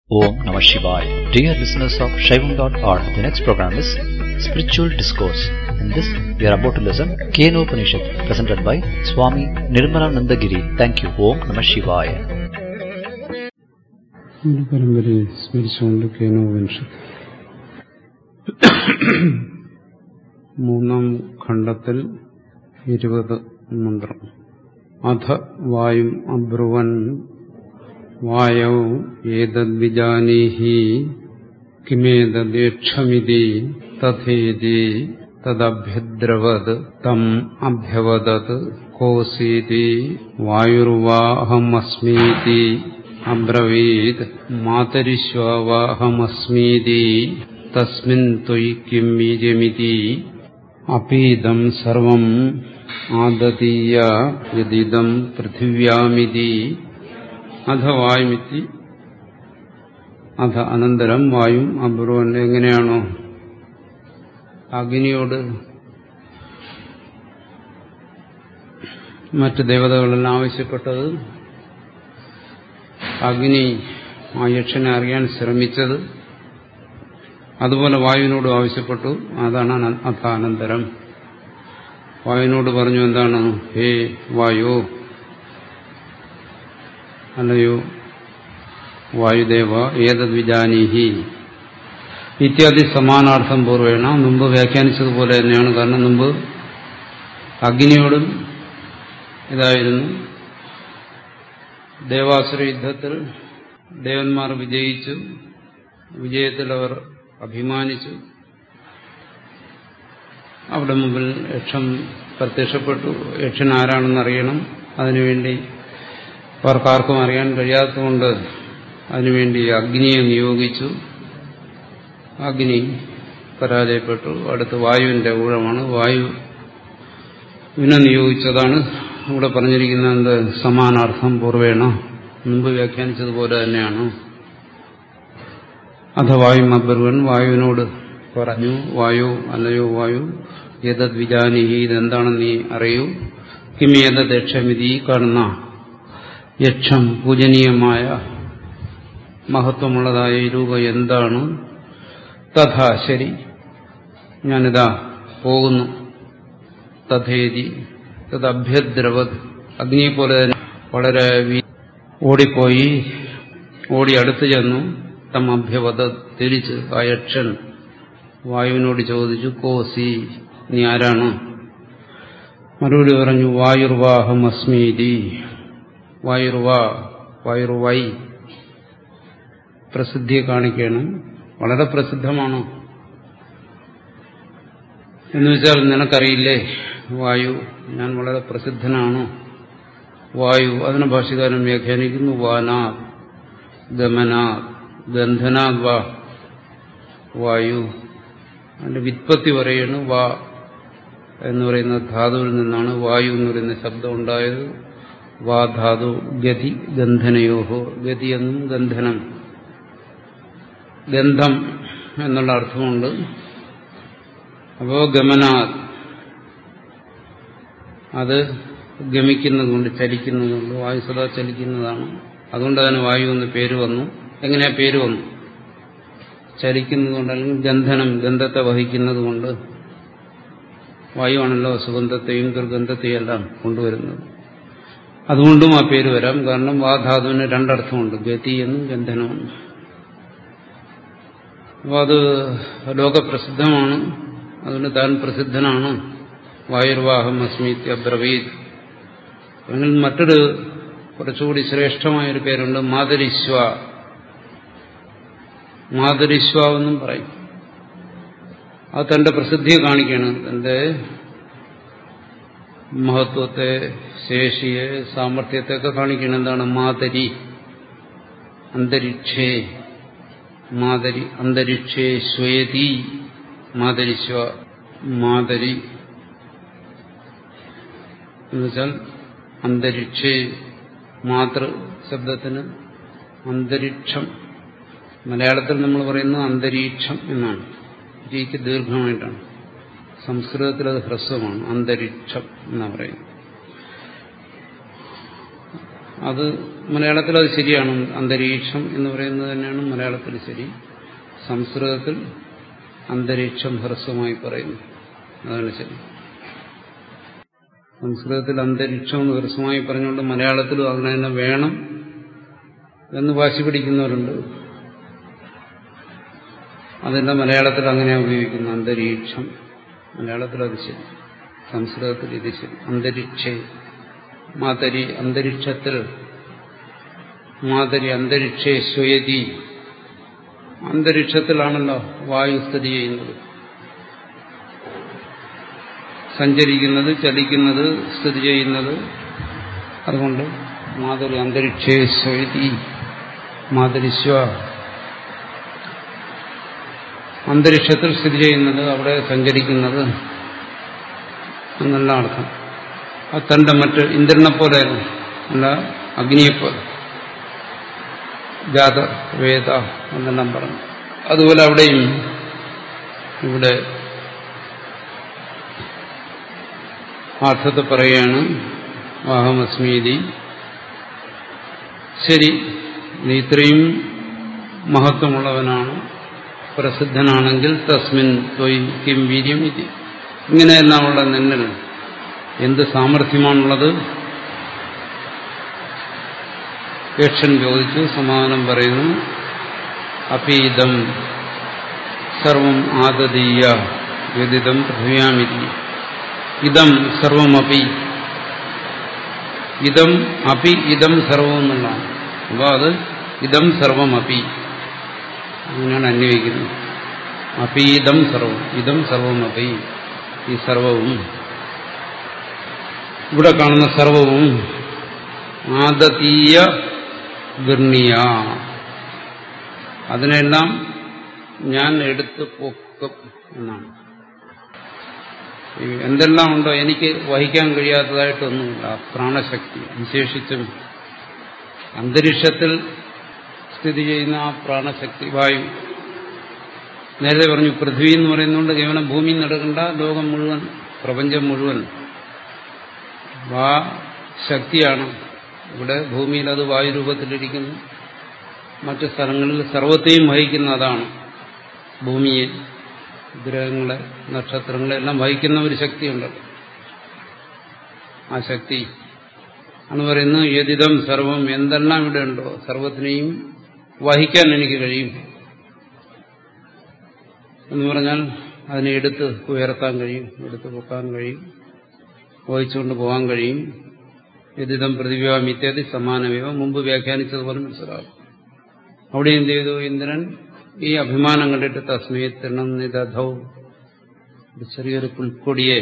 Om Namah Shivaya. Dear listeners of Shaivam.org, the next program is Spiritual Discourse. In this, we are about to listen Keno Upanishad, presented by Swami Nirmalananda Giri. Thank you. Om Namah Shivaya. ഒരു പരമ്പരയെ സ്മരിച്ചുകൊണ്ട് കേനോപനിഷത്ത് മൂന്നാം ഖണ്ഡത്തിൽ ഇരുപത് മന്ത്രം അധ വായും അബ്രുവൻ വായൗ ഏതദ്വിജാനീഹി കിമേതദേക്ഷമിതി തഥേതി തദഭ്യദ്രവത് തം അഭ്യവദത് കോസീതി വായുർവാഹമസ്മീതി അബ്രവീത് മാതരിശ്വാവാഹമസ്മീതി തസ്മിൻ ത്വയി Kim വീര്യമിതി അപീതം സർവം ആദതീയ യദിദം പൃഥിവ്യാമിതി അധ വായുമിത്തി അധ അനന്തരം വായും അബ്രുവൻ എങ്ങനെയാണോ അഗ്നിയോട് മറ്റ് ദേവതകളെല്ലാം ആവശ്യപ്പെട്ടത് അഗ്നി ആ യക്ഷനെ അറിയാൻ ശ്രമിച്ചത് അതുപോലെ വായുവിനോട് ആവശ്യപ്പെട്ടു അതാണ് അഥാനന്തരം വായുവിനോട് പറഞ്ഞു എന്താണ് ഹേ വായു അല്ലയോ വായുദേവ ഏതദ്വിജാനീഹി ഇത്യാദി സമാനാർത്ഥം പൂർവേണ മുമ്പ് വ്യാഖ്യാനിച്ചതുപോലെ തന്നെയാണ് കാരണം മുമ്പ് അഗ്നിയോടും ഇതായിരുന്നു ദേവാസുര യുദ്ധത്തിൽ ദേവന്മാർ വിജയിച്ചു വിജയത്തിൽ അവർ അഭിമാനിച്ചു അവിടെ മുമ്പിൽ യക്ഷം പ്രത്യക്ഷപ്പെട്ടു യക്ഷൻ ആരാണെന്ന് അറിയണം അതിനുവേണ്ടി അവർക്കാർക്കും അറിയാൻ കഴിയാത്തതുകൊണ്ട് അതിനുവേണ്ടി അഗ്നിയെ നിയോഗിച്ചു അഗ്നി പരാജയപ്പെട്ടു അടുത്ത് വായുവിന്റെ ഊഴമാണ് വായു വിനെ നിയോഗിച്ചതാണ് ഇവിടെ പറഞ്ഞിരിക്കുന്നത് സമാനാർത്ഥം പൂർവേണ മുമ്പ് വ്യാഖ്യാനിച്ചതുപോലെ തന്നെയാണ് അഥ വായു അബ്ബർവൻ വായുവിനോട് പറഞ്ഞു വായു അല്ലയോ വായു ഏതത് വിജാനിഹി ഇതെന്താണെന്ന് നീ അറിയൂ കിമേതത് യക്ഷമിതി കാണുന്ന യക്ഷം പൂജനീയമായ മഹത്വമുള്ളതായ ഈ രൂപം എന്താണ് തഥാ ശരി ഞാനിതാ പോകുന്നു തഥേതി തദ്ഭ്യദ്രവത് അഗ്നിയെ പോലെ തന്നെ വളരെ ഓടിപ്പോയി ഓടി അടുത്തു ചെന്നു തം അഭ്യവത തിരിച്ച് ആ യക്ഷൻ വായുവിനോട് ചോദിച്ചു കോസി നീ ആരാണ് മറുപടി പറഞ്ഞു വായുർവാഹം അസ്മീതി വായുർവാ വായുർവൈ പ്രസിദ്ധിയെ കാണിക്കണം വളരെ പ്രസിദ്ധമാണ് എന്ന് വെച്ചാൽ നിനക്കറിയില്ലേ വായു ഞാൻ വളരെ പ്രസിദ്ധനാണ് വായു അതിനെ ഭാഷകാരൻ വ്യാഖ്യാനിക്കുന്നു വാനാ ഗമനാ ഗന്ധനാ വാ വായു അതിന്റെ വിത്പത്തി പറയുന്നു വാ എന്ന് പറയുന്ന ധാതുവിൽ നിന്നാണ് വായു എന്ന് പറയുന്ന ശബ്ദം ഉണ്ടായത് വാ ധാതു ഗതി ഗന്ധനയോഹോ ഗതി എന്നും ഗന്ധനം ഗന്ധം എന്നുള്ള അർത്ഥമുണ്ട് അപ്പോ ഗമനാ അത് ഗമിക്കുന്നതുകൊണ്ട് ചലിക്കുന്നതുകൊണ്ട് വായു സദാ ചലിക്കുന്നതാണ് അതുകൊണ്ട് അതിന് വായു എന്ന് പേര് വന്നു എങ്ങനെയാ പേര് വന്നു ചലിക്കുന്നതുകൊണ്ട് അല്ലെങ്കിൽ ഗന്ധനം ഗന്ധത്തെ വഹിക്കുന്നത് കൊണ്ട് വായുവാണല്ലോ സുഗന്ധത്തെയും ദുർഗന്ധത്തെയും എല്ലാം കൊണ്ടുവരുന്നത് അതുകൊണ്ടും ആ പേര് വരാം കാരണം വാധാതുവിന് രണ്ടർത്ഥമുണ്ട് ഗതി എന്നും ഗന്ധനവും അപ്പോൾ അത് ലോകപ്രസിദ്ധമാണ് അതുകൊണ്ട് താൻ പ്രസിദ്ധനാണ് വായുർവാഹം അസ്മിത്യ ബ്രവീത് അല്ലെങ്കിൽ മറ്റൊരു കുറച്ചുകൂടി ശ്രേഷ്ഠമായൊരു പേരുണ്ട് മാതരിശ്വ മാതരിശ്വ എന്നും പറയും അത് തന്റെ പ്രസിദ്ധിയെ കാണിക്കുകയാണ് തന്റെ മഹത്വത്തെ ശേഷിയെ സാമർഥ്യത്തെയൊക്കെ കാണിക്കണം എന്താണ് മാതരി അന്തരിക്ഷേ മാതരി അന്തരിക്ഷേ ശ്വേതി മാതരിശ്വ മാതരി എന്നുവെച്ചാൽ അന്തരിക്ഷേ മാതൃ ശബ്ദത്തിന് അന്തരീക്ഷം മലയാളത്തിൽ നമ്മൾ പറയുന്നത് അന്തരീക്ഷം എന്നാണ് രീക്ക് ദീർഘമായിട്ടാണ് സംസ്കൃതത്തിൽ അത് ഹ്രസ്വമാണ് അന്തരീക്ഷം എന്നാ പറയുന്നത് അത് മലയാളത്തിൽ അത് ശരിയാണ് അന്തരീക്ഷം എന്ന് പറയുന്നത് തന്നെയാണ് മലയാളത്തിൽ ശരി സംസ്കൃതത്തിൽ അന്തരീക്ഷം ഹ്രസ്വമായി പറയുന്നു അതാണ് ശരി സംസ്കൃതത്തിൽ അന്തരീക്ഷം എന്ന് ഹ്രസ്വമായി പറഞ്ഞുകൊണ്ട് മലയാളത്തിലും അങ്ങനെ തന്നെ വേണം എന്ന് വാശി പിടിക്കുന്നവരുണ്ട് അതെല്ലാം മലയാളത്തിൽ അങ്ങനെയാണ് ഉപയോഗിക്കുന്നത് അന്തരീക്ഷം മലയാളത്തിൽ അത് ശരി സംസ്കൃതത്തിൽ ഇത് ശരി അന്തരീക്ഷ മാതരി അന്തരീക്ഷത്തിൽ മാതരി അന്തരീക്ഷേ സ്വയതി അന്തരീക്ഷത്തിലാണല്ലോ വായു സ്ഥിതി ചെയ്യുന്നത് സഞ്ചരിക്കുന്നത് ചലിക്കുന്നത് സ്ഥിതി ചെയ്യുന്നത് അതുകൊണ്ട് മാതരി അന്തരീക്ഷേ സ്വയതി മാതരിശ്വ അന്തരീക്ഷത്തിൽ സ്ഥിതി ചെയ്യുന്നത് അവിടെ സഞ്ചരിക്കുന്നത് എന്നല്ല അർത്ഥം അത് തന്റെ മറ്റ് ഇന്ദ്രനെ പോലെ അല്ല അഗ്നിയെപ്പോലെ ജാത വേദ എന്നെല്ലാം പറഞ്ഞു അതുപോലെ അവിടെയും ഇവിടെ അർത്ഥത്തെ പറയുകയാണ് വാഹമസ്മീതി ശരി നീ ഇത്രയും മഹത്വമുള്ളവനാണ് പ്രസിദ്ധനാണെങ്കിൽ തസ്മിൻ ത്വയ് കിം വീര്യം ഇത് ഇങ്ങനെയെല്ലാമുള്ള നിന്നിൽ എന്ത് സാമർഥ്യമാണുള്ളത് യക്ഷൻ ചോദിച്ചു സമാധാനം പറയുന്നു അപീതം സർവം ആദതീയ വ്യതിതം പൃഥ്വ്യാമിതി ഇതം സർവമപി ഇതം അപി ഇതം സർവം എന്നുള്ളതാണ് അപ്പോൾ അത് ഇതം സർവമപി അങ്ങനെയാണ് അന്വയിക്കുന്നത് അപീതം സർവം ഇതം സർവമപി ഈ സർവവും ഇവിടെ കാണുന്ന സർവവും ആദതീയ ഗണ്യ അതിനെല്ലാം ഞാൻ എടുത്തു പൊക്കും എന്നാണ് എന്തെല്ലാം ഉണ്ടോ എനിക്ക് വഹിക്കാൻ കഴിയാത്തതായിട്ടൊന്നുമില്ല പ്രാണശക്തി വിശേഷിച്ചും അന്തരീക്ഷത്തിൽ സ്ഥിതി ചെയ്യുന്ന ആ പ്രാണശക്തി വായു നേരത്തെ പറഞ്ഞു പൃഥ്വി എന്ന് പറയുന്നതുകൊണ്ട് കേവലം ഭൂമി നടക്കേണ്ട ലോകം മുഴുവൻ പ്രപഞ്ചം മുഴുവൻ വാ ശക്തിയാണ് ഇവിടെ ഭൂമിയിൽ അത് വായുരൂപത്തിലിരിക്കുന്നു മറ്റു സ്ഥലങ്ങളിൽ സർവത്തെയും വഹിക്കുന്ന അതാണ് ഭൂമിയെ ഗ്രഹങ്ങളെ നക്ഷത്രങ്ങളെ എല്ലാം വഹിക്കുന്ന ഒരു ശക്തിയുണ്ടല്ലോ ആ ശക്തി ആണ് പറയുന്നത് യതിതം സർവം എന്തെല്ലാം ഇവിടെ ഉണ്ടോ സർവത്തിനെയും വഹിക്കാൻ എനിക്ക് കഴിയും എന്ന് പറഞ്ഞാൽ അതിനെ എടുത്ത് ഉയർത്താൻ കഴിയും എടുത്ത് പൊക്കാൻ കഴിയും വഹിച്ചുകൊണ്ട് പോകാൻ കഴിയും യതിതം പ്രതിഭ്യാം ഇത്യാദി സമാനമേവ മുമ്പ് വ്യാഖ്യാനിച്ചതുപോലെ മനസ്സിലാകും അവിടെ എന്ത് ചെയ്തു ഇന്ദ്രൻ ഈ അഭിമാനം കണ്ടിട്ട് തസ്മേ തൃണം നിദധൗ ഒരു ചെറിയൊരു പുൽക്കൊടിയെ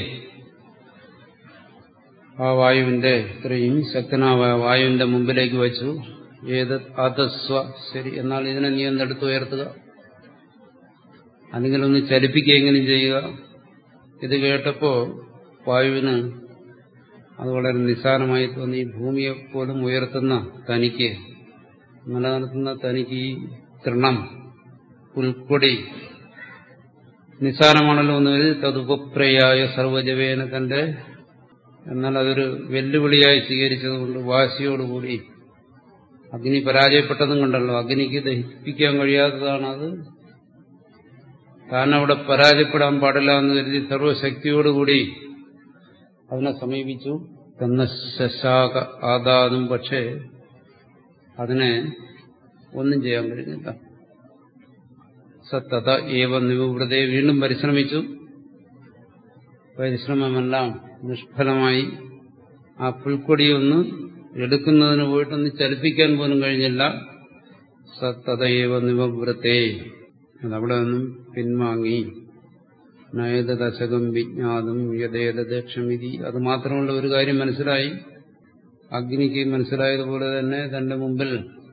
ആ വായുവിന്റെ ഇത്രയും ശക്തനായ വായുവിന്റെ മുമ്പിലേക്ക് വെച്ചു ഏത് അതസ്വ ശരി എന്നാൽ ഇതിനെ നീ എന്തെടുത്ത് ഉയർത്തുക അല്ലെങ്കിൽ ഒന്ന് ചലിപ്പിക്കുകയെങ്കിലും ചെയ്യുക ഇത് കേട്ടപ്പോ വായുവിന് അത് വളരെ നിസ്സാരമായി തോന്നി ഭൂമിയെ പോലും ഉയർത്തുന്ന തനിക്ക് നിലനിർത്തുന്ന തനിക്ക് ഈ തൃണം പുൽക്കൊടി നിസ്സാരമാണല്ലോ എന്ന് കരുതി തതുപപ്രയായ സർവജവേന തന്റെ എന്നാൽ അതൊരു വെല്ലുവിളിയായി സ്വീകരിച്ചതുകൊണ്ട് വാശിയോടുകൂടി അഗ്നി പരാജയപ്പെട്ടതും കണ്ടല്ലോ അഗ്നിക്ക് ദഹിപ്പിക്കാൻ കഴിയാത്തതാണ് അത് താൻ അവിടെ പരാജയപ്പെടാൻ പാടില്ല എന്ന് കരുതി സർവശക്തിയോടുകൂടി അതിനെ സമീപിച്ചു തന്ന ശശാക ആദാതും പക്ഷേ അതിനെ ഒന്നും ചെയ്യാൻ കഴിഞ്ഞില്ല സത്തത ഏവ നിവൃതയെ വീണ്ടും പരിശ്രമിച്ചു പരിശ്രമമെല്ലാം നിഷ്ഫലമായി ആ പുൽക്കൊടിയൊന്ന് എടുക്കുന്നതിന് പോയിട്ടൊന്ന് ചലിപ്പിക്കാൻ പോലും കഴിഞ്ഞില്ല സത്തതയേവ നിവൃത്തെ അതവിടെ നിന്നും പിൻവാങ്ങി നയതദശകം വിജ്ഞാതും യഥേതദക്ഷമിതി അത് മാത്രമുള്ള ഒരു കാര്യം മനസ്സിലായി അഗ്നിക്ക് മനസ്സിലായതുപോലെ തന്നെ തന്റെ മുമ്പിൽ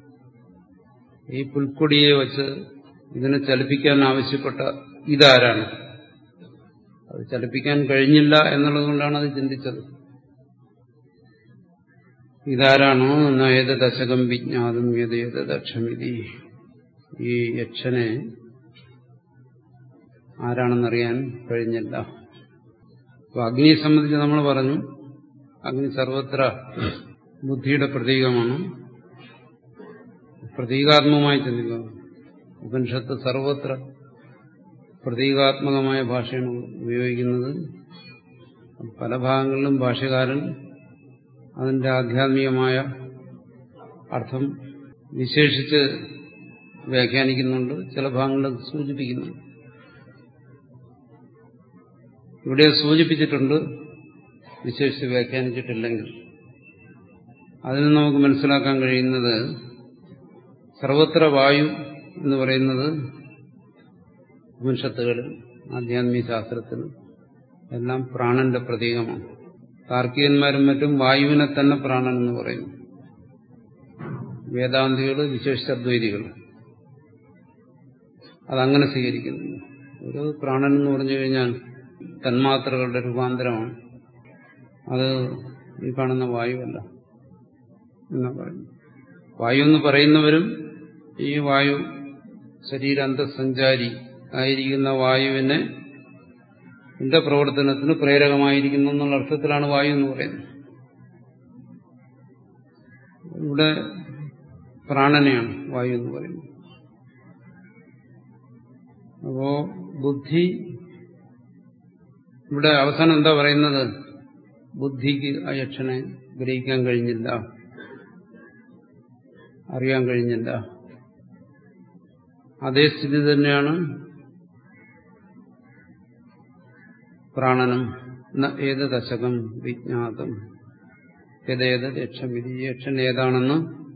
ഈ പുൽക്കൊടിയെ വച്ച് ഇതിനെ ചലിപ്പിക്കാൻ ആവശ്യപ്പെട്ട ഇതാരാണ് അത് ചലിപ്പിക്കാൻ കഴിഞ്ഞില്ല എന്നുള്ളതുകൊണ്ടാണ് അത് ചിന്തിച്ചത് ഇതാരാണോ നയത ദശകം വിജ്ഞാതും യഥേത ദക്ഷമിതി ഈ യക്ഷനെ ആരാണെന്നറിയാൻ കഴിഞ്ഞില്ല അപ്പൊ അഗ്നിയെ സംബന്ധിച്ച് നമ്മൾ പറഞ്ഞു അഗ്നി സർവത്ര ബുദ്ധിയുടെ പ്രതീകമാണ് പ്രതീകാത്മകമായി ചിന്തിക്കുക ഉപനിഷത്ത് സർവത്ര പ്രതീകാത്മകമായ ഭാഷയാണ് ഉപയോഗിക്കുന്നത് പല ഭാഗങ്ങളിലും ഭാഷകാരൻ അതിന്റെ ആധ്യാത്മികമായ അർത്ഥം വിശേഷിച്ച് വ്യാഖ്യാനിക്കുന്നുണ്ട് ചില ഭാഗങ്ങളിൽ അത് സൂചിപ്പിക്കുന്നുണ്ട് ഇവിടെ സൂചിപ്പിച്ചിട്ടുണ്ട് വിശേഷിച്ച് വ്യാഖ്യാനിച്ചിട്ടില്ലെങ്കിൽ അതിന് നമുക്ക് മനസ്സിലാക്കാൻ കഴിയുന്നത് സർവത്ര വായു എന്ന് പറയുന്നത് ഉപനിഷത്തുകളിൽ ആധ്യാത്മിക ശാസ്ത്രത്തിൽ എല്ലാം പ്രാണന്റെ പ്രതീകമാണ് താർക്കികന്മാരും മറ്റും വായുവിനെ തന്നെ പ്രാണൻ എന്ന് പറയുന്നു വേദാന്തികൾ വിശേഷദ്വൈതികൾ അതങ്ങനെ സ്വീകരിക്കുന്നു ഒരു പ്രാണൻ എന്ന് പറഞ്ഞു കഴിഞ്ഞാൽ തന്മാത്രകളുടെ രൂപാന്തരമാണ് അത് ഈ കാണുന്ന വായുവല്ല എന്നാ പറയുന്നു വായു എന്ന് പറയുന്നവരും ഈ വായു ശരീരാന്തസഞ്ചാരി ആയിരിക്കുന്ന വായുവിനെ എന്റെ പ്രവർത്തനത്തിന് പ്രേരകമായിരിക്കുന്നു എന്നുള്ള അർത്ഥത്തിലാണ് വായു എന്ന് പറയുന്നത് ഇവിടെ പ്രാണനെയാണ് വായു എന്ന് പറയുന്നത് അപ്പോ ബുദ്ധി ഇവിടെ അവസാനം എന്താ പറയുന്നത് ബുദ്ധിക്ക് ആ യക്ഷനെ ഗ്രഹിക്കാൻ കഴിഞ്ഞില്ല അറിയാൻ കഴിഞ്ഞില്ല അതേ സ്ഥിതി തന്നെയാണ് പ്രാണനം ഏത് ദശകം വിജ്ഞാതം ഏതേത് യക്ഷമിതി യക്ഷൻ ഏതാണെന്ന്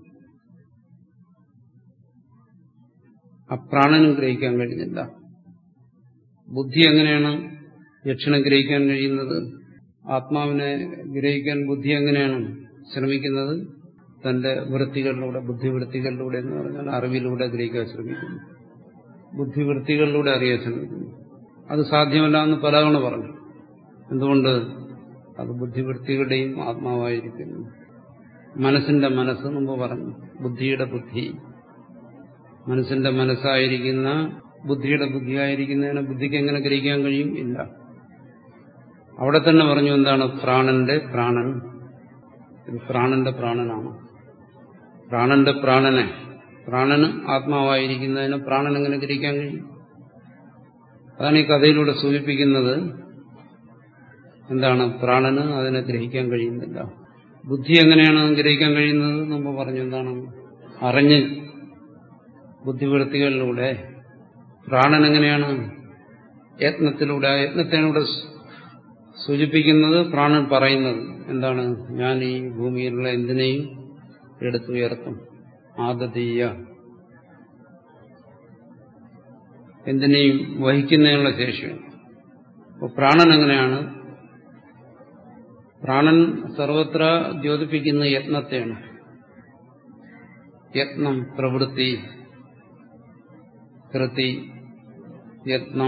അപ്രാണനും ഗ്രഹിക്കാൻ കഴിഞ്ഞില്ല ബുദ്ധി എങ്ങനെയാണ് യക്ഷനെ ഗ്രഹിക്കാൻ കഴിയുന്നത് ആത്മാവിനെ ഗ്രഹിക്കാൻ ബുദ്ധി എങ്ങനെയാണ് ശ്രമിക്കുന്നത് തന്റെ വൃത്തികളിലൂടെ ബുദ്ധിവൃത്തികളിലൂടെ എന്ന് പറഞ്ഞാൽ അറിവിലൂടെ ഗ്രഹിക്കാൻ ശ്രമിക്കുന്നു ബുദ്ധിവൃത്തികളിലൂടെ അറിയാൻ ശ്രമിക്കുന്നു അത് സാധ്യമല്ല എന്ന് പലതവണ പറഞ്ഞു എന്തുകൊണ്ട് അത് ബുദ്ധിവൃത്തികളുടെയും ആത്മാവായിരിക്കുന്നു മനസ്സിന്റെ മനസ്സ് മുമ്പ് പറഞ്ഞു ബുദ്ധിയുടെ ബുദ്ധി മനസ്സിന്റെ മനസ്സായിരിക്കുന്ന ബുദ്ധിയുടെ ബുദ്ധിയായിരിക്കുന്നതിനെ ബുദ്ധിക്ക് എങ്ങനെ ഗ്രഹിക്കാൻ കഴിയും ഇല്ല അവിടെ തന്നെ പറഞ്ഞു എന്താണ് പ്രാണന്റെ പ്രാണൻ ഇത് പ്രാണന്റെ പ്രാണനാണ് പ്രാണന്റെ പ്രാണനെ പ്രാണന് ആത്മാവായിരിക്കുന്നതിന് പ്രാണൻ എങ്ങനെ ഗ്രഹിക്കാൻ കഴിയും അതാണ് ഈ കഥയിലൂടെ സൂചിപ്പിക്കുന്നത് എന്താണ് പ്രാണന് അതിനെ ഗ്രഹിക്കാൻ കഴിയുന്നില്ല ബുദ്ധി എങ്ങനെയാണ് ഗ്രഹിക്കാൻ കഴിയുന്നത് നമ്മൾ പറഞ്ഞു എന്താണ് അറിഞ്ഞ് ബുദ്ധിവൃത്തികളിലൂടെ പ്രാണൻ എങ്ങനെയാണ് യത്നത്തിലൂടെ ആ യത്നത്തെയാണ് ഇവിടെ സൂചിപ്പിക്കുന്നത് പ്രാണൻ പറയുന്നത് എന്താണ് ഞാൻ ഈ ഭൂമിയിലുള്ള എന്തിനേയും എടുത്തുയർത്തും ആദതീയ എന്തിനേയും വഹിക്കുന്നതിനുള്ള ശേഷിയാണ് അപ്പോൾ പ്രാണൻ എങ്ങനെയാണ് പ്രാണൻ സർവത്ര ദ്യോതിപ്പിക്കുന്ന യത്നത്തെയാണ് യത്നം പ്രവൃത്തി കൃതി യത്നം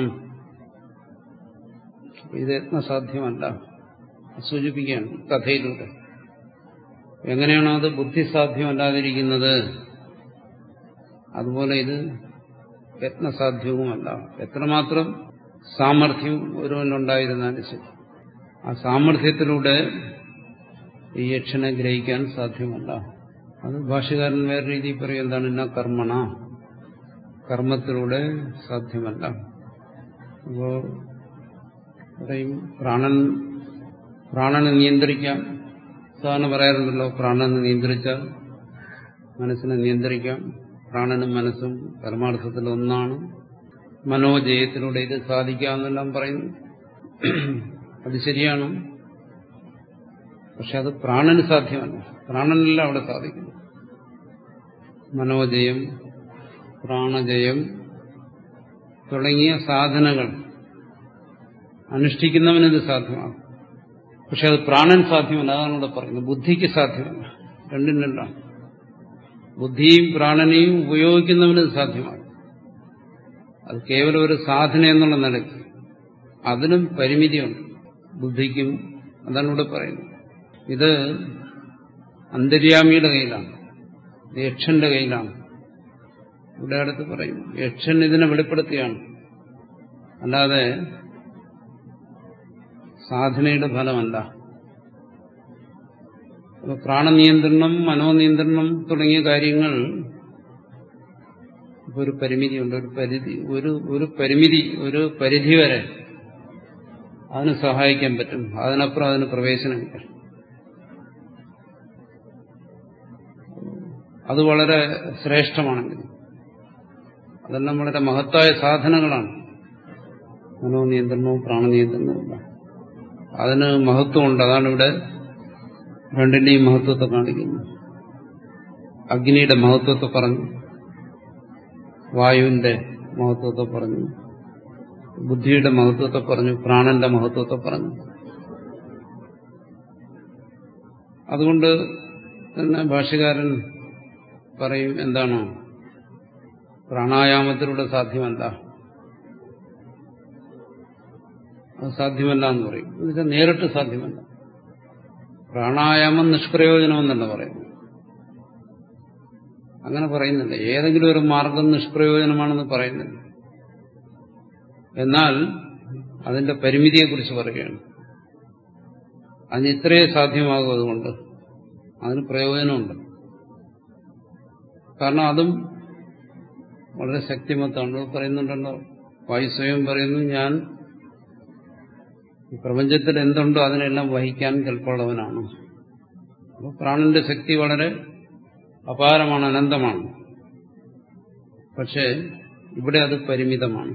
ഇത് യത്നസാധ്യമല്ല സൂചിപ്പിക്കുകയാണ് കഥയിലൂടെ എങ്ങനെയാണോ അത് ബുദ്ധിസാധ്യമല്ലാതിരിക്കുന്നത് അതുപോലെ ഇത് യത്നസാധ്യവുമല്ല എത്രമാത്രം സാമർഥ്യം ഒരുവനുണ്ടായിരുന്നാലും ശരി ആ സാമർഥ്യത്തിലൂടെ ഈ യക്ഷനെ ഗ്രഹിക്കാൻ സാധ്യമല്ല അത് ഭാഷകാരൻ വേറെ രീതിയിൽ പറയും എന്താണ് എന്നാ കർമ്മണ കർമ്മത്തിലൂടെ സാധ്യമല്ല അപ്പോ പറയും പ്രാണൻ പ്രാണനെ നിയന്ത്രിക്കാം സാധാരണ പറയാറുണ്ടല്ലോ പ്രാണനെ നിയന്ത്രിച്ചാൽ മനസ്സിനെ നിയന്ത്രിക്കാം പ്രാണനും മനസ്സും പരമാർത്ഥത്തിൽ ഒന്നാണ് മനോജയത്തിലൂടെ ഇത് സാധിക്കാമെന്നെല്ലാം പറയുന്നു അത് ശരിയാണ് പക്ഷെ അത് പ്രാണന് സാധ്യമല്ല പ്രാണനല്ല അവിടെ സാധിക്കുന്നു മനോജയം പ്രാണജയം തുടങ്ങിയ സാധനകൾ അനുഷ്ഠിക്കുന്നവനിത് സാധ്യമാകും പക്ഷെ അത് പ്രാണൻ സാധ്യമല്ല അതാണ് ഇവിടെ പറയുന്നത് ബുദ്ധിക്ക് സാധ്യമല്ല രണ്ടും രണ്ടാണ് ബുദ്ധിയും പ്രാണനെയും ഉപയോഗിക്കുന്നവന് സാധ്യമാകും അത് കേവലം ഒരു സാധന എന്നുള്ള നിലയ്ക്ക് അതിനും പരിമിതിയുണ്ട് ബുദ്ധിക്കും അതാണ് ഇവിടെ പറയുന്നത് ഇത് അന്തര്യാമിയുടെ കയ്യിലാണ് ഇത് യക്ഷന്റെ കയ്യിലാണ് ഇവിടെ അടുത്ത് പറയും യക്ഷൻ ഇതിനെ വെളിപ്പെടുത്തിയാണ് അല്ലാതെ സാധനയുടെ ഫലമല്ല അപ്പൊ പ്രാണനിയന്ത്രണം മനോനിയന്ത്രണം തുടങ്ങിയ കാര്യങ്ങൾ ഇപ്പൊ ഒരു പരിമിതിയുണ്ട് ഒരു പരിധി ഒരു ഒരു പരിമിതി ഒരു പരിധി വരെ അതിന് സഹായിക്കാൻ പറ്റും അതിനപ്പുറം അതിന് പ്രവേശനമില്ല അത് വളരെ ശ്രേഷ്ഠമാണെങ്കിൽ അതെല്ലാം വളരെ മഹത്തായ സാധനങ്ങളാണ് മനോനിയന്ത്രണവും പ്രാണനിയന്ത്രണവും എല്ലാം അതിന് മഹത്വമുണ്ട് അതാണ് ഇവിടെ രണ്ടിന്റെയും മഹത്വത്തെ കാണിക്കുന്നത് അഗ്നിയുടെ മഹത്വത്തെ പറഞ്ഞു വായുവിന്റെ മഹത്വത്തെ പറഞ്ഞു ബുദ്ധിയുടെ മഹത്വത്തെ പറഞ്ഞു പ്രാണന്റെ മഹത്വത്തെ പറഞ്ഞു അതുകൊണ്ട് തന്നെ ഭാഷ്യകാരൻ പറയും എന്താണ് പ്രാണായാമത്തിലൂടെ സാധ്യമല്ല അത് സാധ്യമല്ല എന്ന് പറയും എന്നുവെച്ചാൽ നേരിട്ട് സാധ്യമല്ല പ്രാണായാമം നിഷ്പ്രയോജനമെന്നല്ല പറയുന്നു അങ്ങനെ പറയുന്നില്ല ഏതെങ്കിലും ഒരു മാർഗം നിഷ്പ്രയോജനമാണെന്ന് പറയുന്നില്ല എന്നാൽ അതിന്റെ പരിമിതിയെക്കുറിച്ച് പറയുകയാണ് അതിന് ഇത്രയേ സാധ്യമാകും അതുകൊണ്ട് അതിന് പ്രയോജനമുണ്ട് കാരണം അതും വളരെ ശക്തിമത്താണ് പറയുന്നുണ്ടല്ലോ വായു സ്വയം പറയുന്നു ഞാൻ ഈ പ്രപഞ്ചത്തിൽ എന്തുണ്ടോ അതിനെല്ലാം വഹിക്കാൻ കൽപ്പുള്ളവനാണ് അപ്പോൾ പ്രാണന്റെ ശക്തി വളരെ അപാരമാണ് അനന്തമാണ് പക്ഷേ ഇവിടെ അത് പരിമിതമാണ്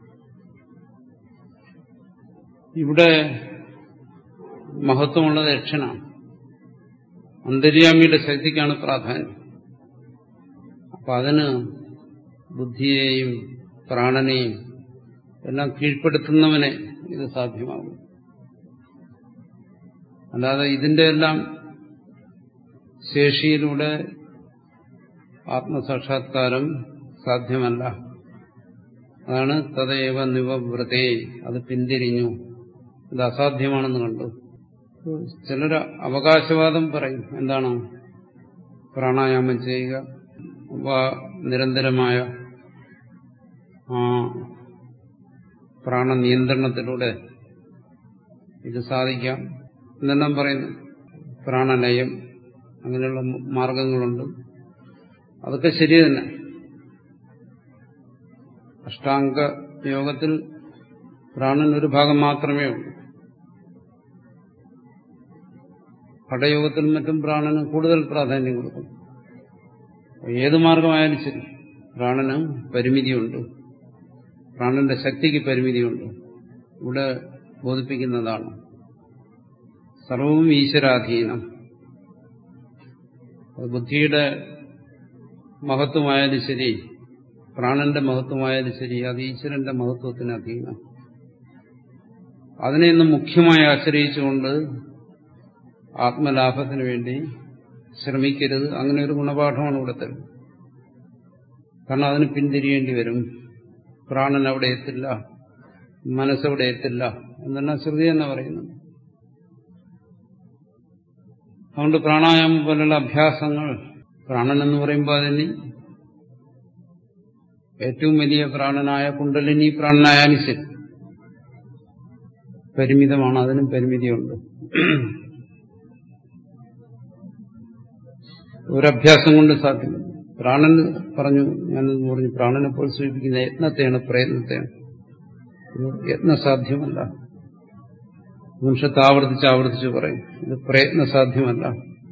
ഇവിടെ മഹത്വമുള്ളത് യക്ഷനാണ് അന്തര്യാമിയുടെ ശക്തിക്കാണ് പ്രാധാന്യം അപ്പൊ അതിന് ബുദ്ധിയെയും പ്രാണനെയും എല്ലാം കീഴ്പ്പെടുത്തുന്നവനെ ഇത് സാധ്യമാകും അല്ലാതെ ഇതിന്റെ എല്ലാം ശേഷിയിലൂടെ ആത്മസാക്ഷാത്കാരം സാധ്യമല്ല അതാണ് തദൈവ നിവവ്രതേ അത് പിന്തിരിഞ്ഞു ഇത് അസാധ്യമാണെന്ന് കണ്ടു ചിലർ അവകാശവാദം പറയും എന്താണ് പ്രാണായാമം ചെയ്യുക നിരന്തരമായ ആ പ്രാണനിയന്ത്രണത്തിലൂടെ ഇത് സാധിക്കാം എന്നെല്ലാം പറയുന്നു പ്രാണലയം അങ്ങനെയുള്ള മാർഗങ്ങളുണ്ട് അതൊക്കെ ശരി തന്നെ അഷ്ടാംഗ യോഗത്തിൽ പ്രാണൻ ഒരു ഭാഗം മാത്രമേ ഉള്ളൂ പടയോഗത്തിലും മറ്റും പ്രാണന് കൂടുതൽ പ്രാധാന്യം കൊടുക്കും ഏത് മാർഗമായാലും ശരി പ്രാണന് പരിമിതിയുണ്ട് പ്രാണന്റെ ശക്തിക്ക് പരിമിതിയുണ്ട് ഇവിടെ ബോധിപ്പിക്കുന്നതാണ് സർവവും ഈശ്വരാധീനം ബുദ്ധിയുടെ മഹത്വമായാലും ശരി പ്രാണന്റെ മഹത്വമായാലും ശരി അത് ഈശ്വരന്റെ മഹത്വത്തിന് അധീനം അതിനെ ഇന്ന് മുഖ്യമായി ആശ്രയിച്ചുകൊണ്ട് ആത്മലാഭത്തിന് വേണ്ടി ശ്രമിക്കരുത് അങ്ങനെ ഒരു ഗുണപാഠമാണ് ഇവിടെ തരുന്നത് കാരണം അതിന് പിന്തിരിയേണ്ടി വരും പ്രാണൻ അവിടെ എത്തില്ല മനസ്സവിടെ എത്തില്ല എന്നെല്ലാം ശ്രുതി എന്ന് പറയുന്നത് അതുകൊണ്ട് പ്രാണായാമം പോലുള്ള അഭ്യാസങ്ങൾ പ്രാണൻ എന്ന് പറയുമ്പോൾ അതിന് ഏറ്റവും വലിയ പ്രാണനായ കുണ്ടലിനി പ്രാണനായാലും ശരി പരിമിതമാണ് അതിനും പരിമിതിയുണ്ട് ഒരഭ്യാസം കൊണ്ട് സാധ്യമല്ല പ്രാണൻ പറഞ്ഞു ഞാനെന്ന് പറഞ്ഞു പ്രാണനെ പോലെ സൂചിപ്പിക്കുന്ന യത്നത്തെയാണ് പ്രയത്നത്തെയാണ് യത്നസാധ്യമല്ല നിമിഷത്തെ ആവർത്തിച്ച് ആവർത്തിച്ച് പറയും ഇത് പ്രയത്നസാധ്യമല്ല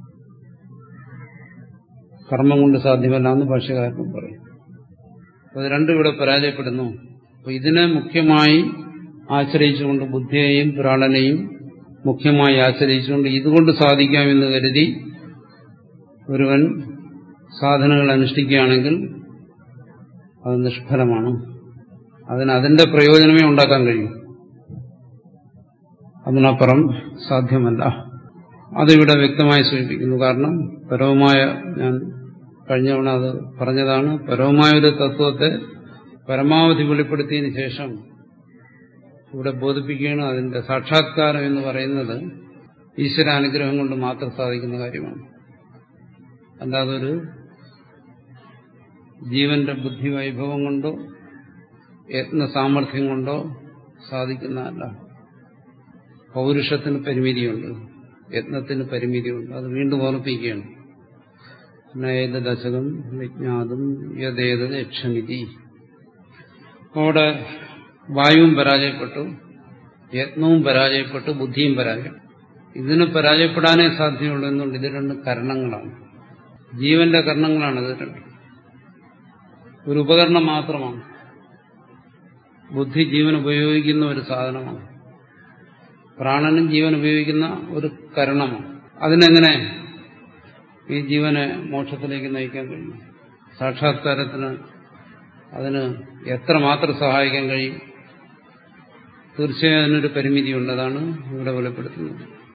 കർമ്മം കൊണ്ട് സാധ്യമല്ല എന്ന് ഭാഷകാരനും പറയും അത് രണ്ടും ഇവിടെ പരാജയപ്പെടുന്നു അപ്പൊ ഇതിനെ മുഖ്യമായി ആശ്രയിച്ചുകൊണ്ട് ബുദ്ധിയെയും പ്രാണനെയും മുഖ്യമായി ആശ്രയിച്ചുകൊണ്ട് ഇതുകൊണ്ട് സാധിക്കാമെന്ന് കരുതി ഒരുവൻ സാധനങ്ങൾ അനുഷ്ഠിക്കുകയാണെങ്കിൽ അത് നിഷ്ഫലമാണ് അതിന് അതിന്റെ പ്രയോജനമേ ഉണ്ടാക്കാൻ കഴിയും അതിനപ്പുറം സാധ്യമല്ല അതിവിടെ വ്യക്തമായി സൂചിപ്പിക്കുന്നു കാരണം പരവുമായ ഞാൻ കഴിഞ്ഞ തവണ അത് പറഞ്ഞതാണ് പരവുമായ ഒരു തത്വത്തെ പരമാവധി വെളിപ്പെടുത്തിയതിനു ശേഷം ഇവിടെ ബോധിപ്പിക്കുകയാണ് അതിന്റെ സാക്ഷാത്കാരം എന്ന് പറയുന്നത് ഈശ്വരാനുഗ്രഹം കൊണ്ട് മാത്രം സാധിക്കുന്ന കാര്യമാണ് അല്ലാതെ ഒരു ജീവന്റെ ബുദ്ധി വൈഭവം കൊണ്ടോ യത്ന സാമർഥ്യം കൊണ്ടോ സാധിക്കുന്നതല്ല പൗരുഷത്തിന് പരിമിതിയുണ്ട് യത്നത്തിന് പരിമിതിയുണ്ട് അത് വീണ്ടും ഓർപ്പിക്കുകയാണ് നയേത ദശകം വിജ്ഞാതും യഥേത് യക്ഷമിതി അവിടെ വായുവും പരാജയപ്പെട്ടു യത്നവും പരാജയപ്പെട്ടു ബുദ്ധിയും പരാജയം ഇതിന് പരാജയപ്പെടാനേ സാധ്യമുള്ളൂ എന്നുകൊണ്ട് ഇത് രണ്ട് കരണങ്ങളാണ് ജീവന്റെ കരണങ്ങളാണ് ഇത് രണ്ട് ഒരു ഉപകരണം മാത്രമാണ് ബുദ്ധി ജീവൻ ഉപയോഗിക്കുന്ന ഒരു സാധനമാണ് പ്രാണനും ജീവൻ ഉപയോഗിക്കുന്ന ഒരു കരണമാണ് അതിനെങ്ങനെ ഈ ജീവനെ മോക്ഷത്തിലേക്ക് നയിക്കാൻ കഴിയും സാക്ഷാത്കാരത്തിന് അതിന് എത്രമാത്രം സഹായിക്കാൻ കഴിയും തീർച്ചയായും അതിനൊരു പരിമിതിയുണ്ട് അതാണ് ഇവിടെ വെളിപ്പെടുത്തുന്നത്